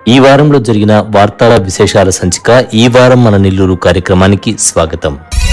ఈ వారంలో జరిగిన వార్తా విశేషాల సంచిక ఈ వారం మన నెల్లూరు కార్యక్రమానికి స్వాగతం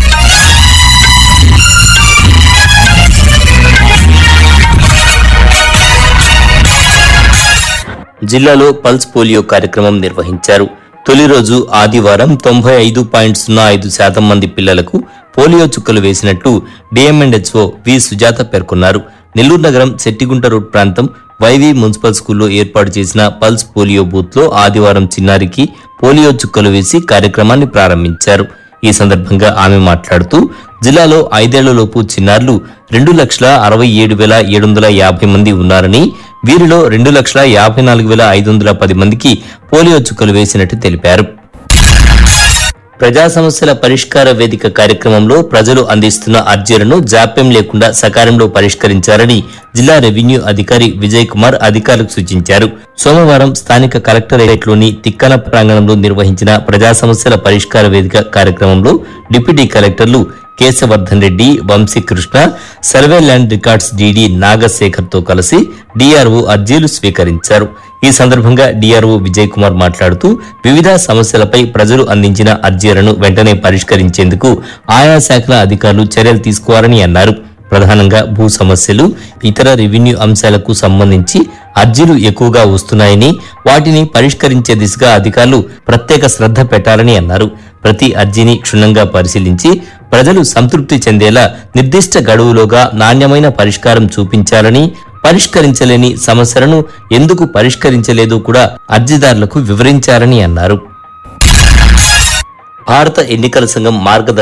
జిల్లాలో పల్స్ పోలియో కార్యక్రమం నిర్వహించారు తొలి రోజు ఆదివారం తొంభై ఐదు పాయింట్ సున్నా ఐదు శాతం మంది పిల్లలకు పోలియో చుక్కలు వేసినట్టు డిఎంఎండ్హెచ్ఓ వి సుజాత పేర్కొన్నారు నెల్లూరు నగరం శెట్టిగుంట రోడ్ ప్రాంతం వైవి మున్సిపల్ స్కూల్లో ఏర్పాటు చేసిన పల్స్ పోలియో బూత్ లో ఆదివారం చిన్నారికి పోలియో చుక్కలు వేసి కార్యక్రమాన్ని ప్రారంభించారు ఈ సందర్భంగా ఆమె మాట్లాడుతూ జిల్లాలో ఐదేళ్లలోపు చిన్నారులు రెండు లక్షల అరవై ఏడు వేల ఏడు వందల యాభై మంది ఉన్నారని వీరిలో రెండు లక్షల యాభై నాలుగు వేల ఐదు వందల పది మందికి పోలియో చుక్కలు వేసినట్టు తెలిపారు ప్రజా సమస్యల పరిష్కార వేదిక కార్యక్రమంలో ప్రజలు అందిస్తున్న అర్జీలను జాప్యం లేకుండా సకాలంలో పరిష్కరించాలని జిల్లా రెవెన్యూ అధికారి విజయ్ కుమార్ అధికారులకు సూచించారు సోమవారం స్థానిక కలెక్టరేట్లోని తిక్కన ప్రాంగణంలో నిర్వహించిన ప్రజా సమస్యల పరిష్కార వేదిక కార్యక్రమంలో డిప్యూటీ కలెక్టర్లు Keshavardhan Reddy Vamsikrishna survey land records DD Nagasekhar తో కలిసి డిఆర్ఓ అర్జీలు స్వీకరించారు ఈ సందర్భంగా డిఆర్ఓ విజయ్ కుమార్ మాట్లాడుతూ వివిధ సమస్యలపై ప్రజలు అందించిన అర్జీలను వెంటనే పరిష్కరించేందుకు ఆయా శాఖల అధికారులు చర్యలు తీసుకోవాలని అన్నారు ప్రధానంగా భూ సమస్యలు ఇతర రెవెన్యూ అంశాలకు సంబంధించి అర్జీలు ఎక్కువగా వస్తున్నాయని వాటిని పరిష్కరించే దిశగా అధికారులు ప్రత్యేక శ్రద్ధ పెట్టాలని అన్నారు ప్రతి అర్జీని క్షుణ్ణంగా పరిశీలించి ప్రజలు సంతృప్తి చెందేలా నిర్దిష్ట గడువులోగా నాణ్యమైన పరిష్కారం చూపించాలని పరిష్కరించలేని సమస్యలను ఎందుకు పరిష్కరించలేదో కూడా అర్జీదారులకు వివరించాలని అన్నారు భారత ఎన్నికల సంఘం మార్గదర్శకాలు